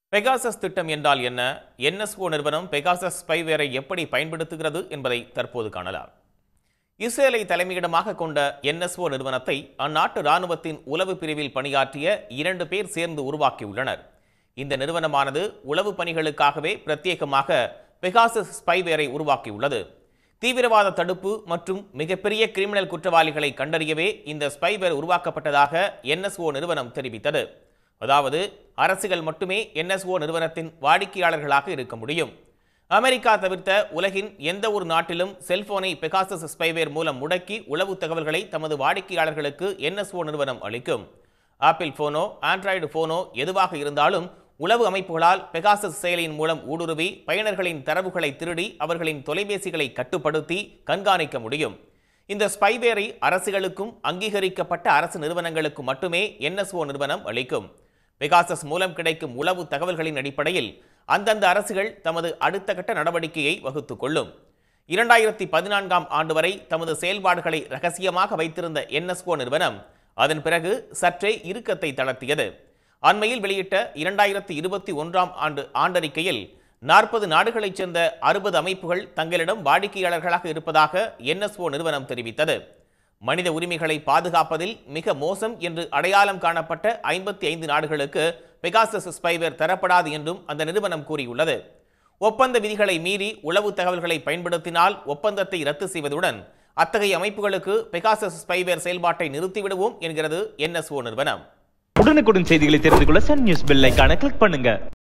Pegasus திட்டம் என்றால் என்ன என்எஸ்ஓ நிறுவனம் பெகாசஸ் ஸ்பைவேரை எப்படி பயன்படுத்துகிறது என்பதை தற்போது காணலாம் இஸ்ரேலை தலைமையிடமாக கொண்ட என்எஸ்ஓ நிறுவனத்தை அந்நாட்டு இராணுவத்தின் உளவு பிரிவில் பணியாற்றிய இரண்டு பேர் சேர்ந்து உருவாக்கியுள்ளனர் இந்த நிறுவனமானது உளவு பணிகளுக்காகவே பிரத்யேகமாக பெகாசஸ் ஸ்பைவேரை உருவாக்கியுள்ளது தீவிரவாத தடுப்பு மற்றும் மிகப்பெரிய கிரிமினல் குற்றவாளிகளை கண்டறியவே இந்த ஸ்பைவேர் உருவாக்கப்பட்டதாக என்எஸ்ஓ நிறுவனம் தெரிவித்தது அதாவது அரசுகள் மட்டுமே என்எஸ்ஓ நிறுவனத்தின் வாடிக்கையாளர்களாக இருக்க முடியும் அமெரிக்கா தவிர்த்த உலகின் எந்த ஒரு நாட்டிலும் செல்போனை பெகாசஸ் ஸ்பைவேர் மூலம் முடக்கி உளவு தகவல்களை தமது வாடிக்கையாளர்களுக்கு என்எஸ்ஓ நிறுவனம் அளிக்கும் ஆப்பிள் போனோ ஆண்ட்ராய்டு போனோ எதுவாக இருந்தாலும் உளவு அமைப்புகளால் பெகாசஸ் செயலியின் மூலம் ஊடுருவி பயனர்களின் தரவுகளை திருடி அவர்களின் தொலைபேசிகளை கட்டுப்படுத்தி கண்காணிக்க முடியும் இந்த ஸ்பைவேரை அரசுகளுக்கும் அங்கீகரிக்கப்பட்ட அரசு நிறுவனங்களுக்கு மட்டுமே என்எஸ்ஓ நிறுவனம் அளிக்கும் பெகாசஸ் மூலம் கிடைக்கும் உளவு தகவல்களின் அடிப்படையில் அந்தந்த அரசுகள் தமது அடுத்த கட்ட நடவடிக்கையை வகுத்துக் கொள்ளும் இரண்டாயிரத்தி பதினான்காம் ஆண்டு வரை தமது செயல்பாடுகளை ரகசியமாக வைத்திருந்த என்எஸ்ஓ நிறுவனம் அதன் பிறகு சற்றே இறுக்கத்தை தளர்த்தியது அண்மையில் வெளியிட்ட இரண்டாயிரத்தி இருபத்தி ஒன்றாம் ஆண்டு ஆண்டறிக்கையில் நாற்பது நாடுகளைச் சேர்ந்த அறுபது அமைப்புகள் தங்களிடம் வாடிக்கையாளர்களாக இருப்பதாக என்எஸ்ஓ நிறுவனம் தெரிவித்தது மனித உரிமைகளை பாதுகாப்பதில் மிக மோசம் என்று அடையாளம் காணப்பட்ட ஐம்பத்தி ஐந்து நாடுகளுக்கு பெகாசஸ் ஸ்பைவேர் தரப்படாது என்றும் அந்த நிறுவனம் கூறியுள்ளது ஒப்பந்த விதிகளை மீறி உளவு தகவல்களை பயன்படுத்தினால் ஒப்பந்தத்தை ரத்து செய்வதுடன் அத்தகைய அமைப்புகளுக்கு பெகாசஸ் ஸ்பைவேர் செயல்பாட்டை நிறுத்திவிடுவோம் என்கிறது என்எஸ்ஓ நிறுவனம் உடனுக்குடன் செய்திகளை தெரிந்து கொள்ள சன் நியூஸ் பெல் ஐகானை கிளிக் பண்ணுங்க